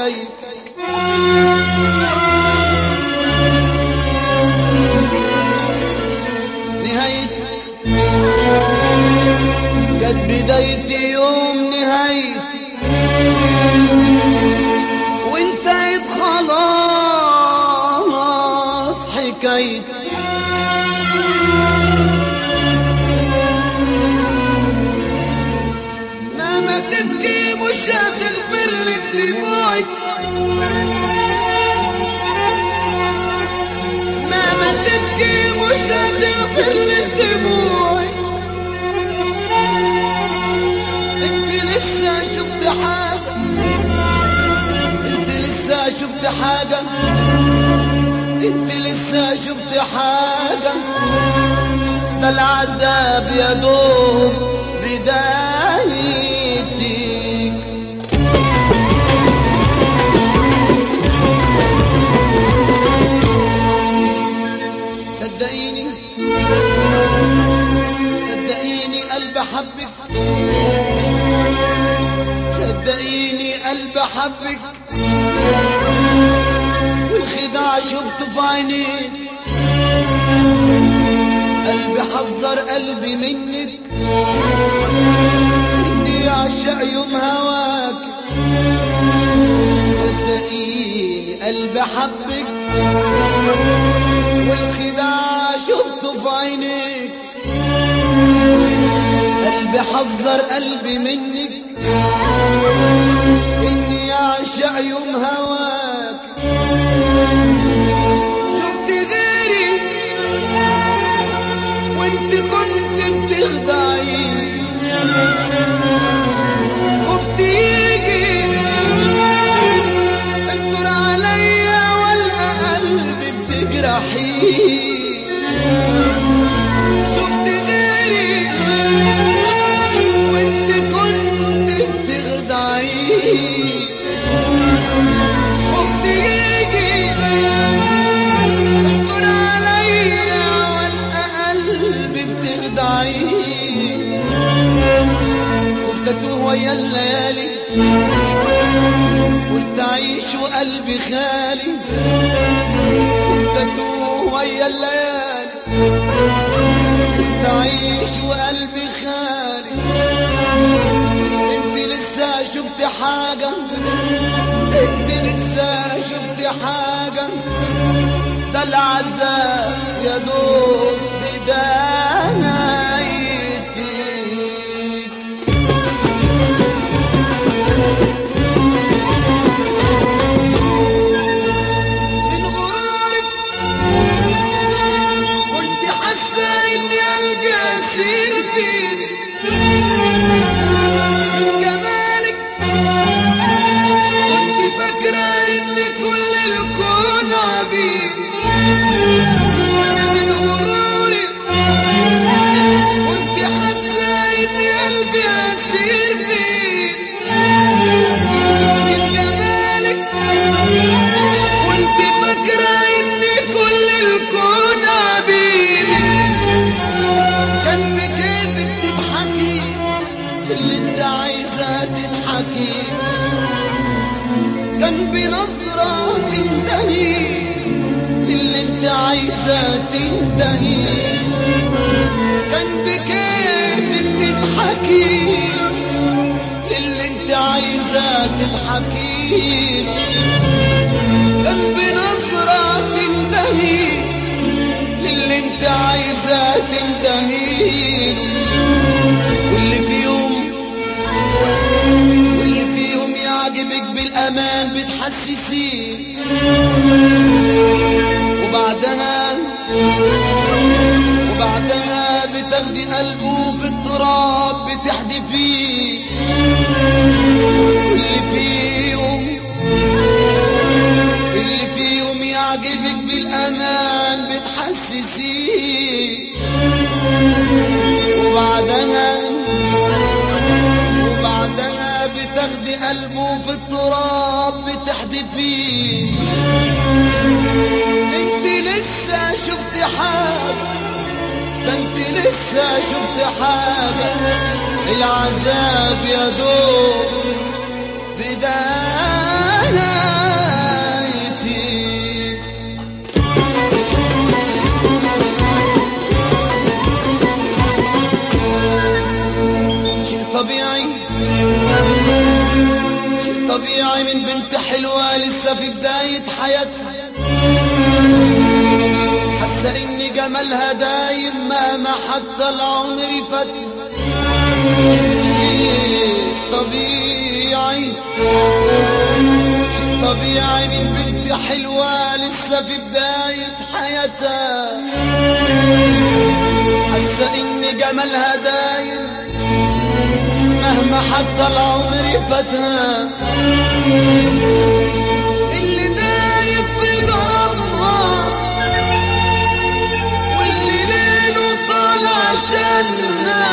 حكايتك نهايتك كانت بدايتي يوم نهايتي وانتهت خلاص حكايتي مهما تبكي مش هتغفر لك دموعك مهما تبكي مش هتغفر لك دموعك انت لسه شفت حاجة انت لسه شفت حاجة انت لسه شفت حاجة ده العذاب يا دوب بدايتك صدقيني صدقيني قلب حبك صدقيني قلب حبك والخداع شفته في عينيك قلبي حذر قلبي منك اني اعشق يوم هواك صدقيني قلبي حبك والخداع شفته في عينيك قلبي حذر قلبي منك اني اعشق يوم هواك شفت غيري وانت كنت بتخدعي خفت يجي الدور عليا والقى قلبي بتجرحي شفت غيري وانت كنت بتخدعي خفت يجي الدور عليا والقى قلبي بتخدعي خفت اتوه ويا الليالي قلت اعيش وقلبي خالي خفت اتوه ويا الليالي قلت اعيش وقلبي خالي انت لسه شفت حاجة انت لسه شفت حاجة ده العذاب يا دوب بدايتك من غرورك كنت حاسة ان قلبي اسير فيني من جمالك كنت فاكرة ان كل الكون عبيد من غرورك كنت حاسة ان قلبي اسير فيني من جمالك وانت فاكرة ان كل الكون عبيدي كان بكيفك تضحكي اللي انت عايزة تضحكي كان بنظرة تنتهي اللي انت عايزة تنتهي كان بكيفك تضحكي اللي انت عايزة تضحكي كان بنظرة تنتهي للي انت عايزة تنتهي واللي في يوم واللي في يوم يعجبك بالأمان بتحسسيه وبعدها وبعدها بتاخدي قلبه في التراب بتحدفيه واللي في يوم اللي في يوم يعجبك بالأمان بتحسسيه وبعدها وبعدها بتاخدي قلبه في التراب بتحدفيه انت لسه شفت حاجة ده انت لسه شفت حاجة العذاب يا دوب بداية طبيعي من بنت حلوة لسه في بداية حياتها حاسة ان جمالها دايم مهما حتى العمر فات شيء طبيعي شيء طبيعي من بنت حلوة لسه في بداية حياتها حاسة ان جمالها دايم مهما حتى العمر فاتها اللي دايب في غرامها واللي ليله طالع عشانها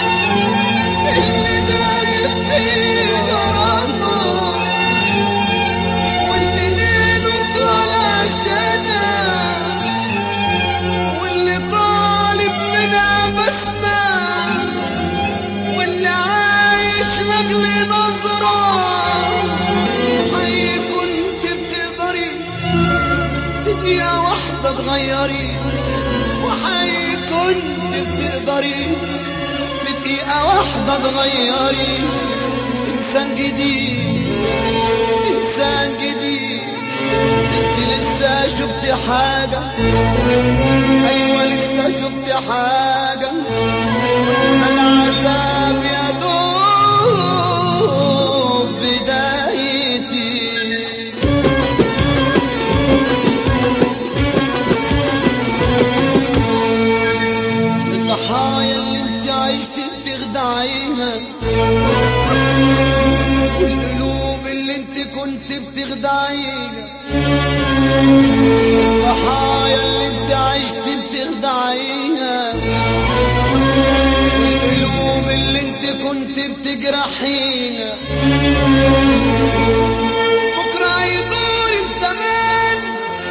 اللي دايب في غرامها واللي ليله طالع عشانها واللي طالب منها بسمة واللي عايش لاجل نظرة حي كنت بتقدري دقيقة واحدة تغيري وحي كنت بتقدري دقيقة واحدة تغيري إنسان جديد إنسان جديد انت لسه شفت حاجة أيوة لسه شفت حاجة العذاب يا دوب بدايتي الضحايا اللي انت عشت بتخدعيها والقلوب اللي انت كنت بتخدعيها الضحايا اللي انت عشت بتخدعيها والقلوب اللي انت كنت بتجرحيها بكرة يدور الزمان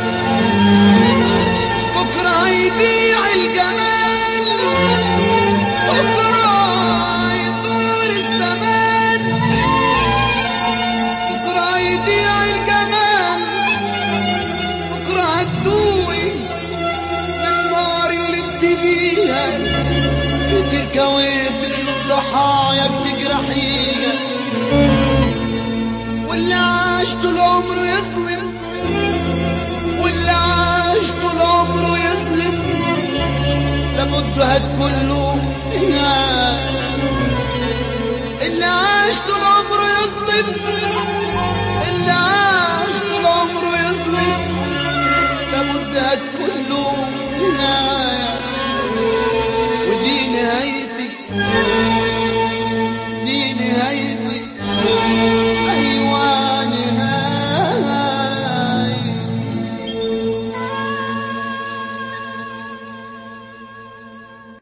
بكرة يبيع الجمال بكرة يدور الزمان بكرة يبيع الجمال بكرة هتدوي من النار اللي بتبيها بتركويت الضحايا بتجرحيها واللي عاش طول عمره يظلم واللي عاش طول عمره يظلم لابد هتكون له نهاية. اللي عاش طول عمره يظلم اللي عاش طول عمره يظلم لابد هتكون له نهاية.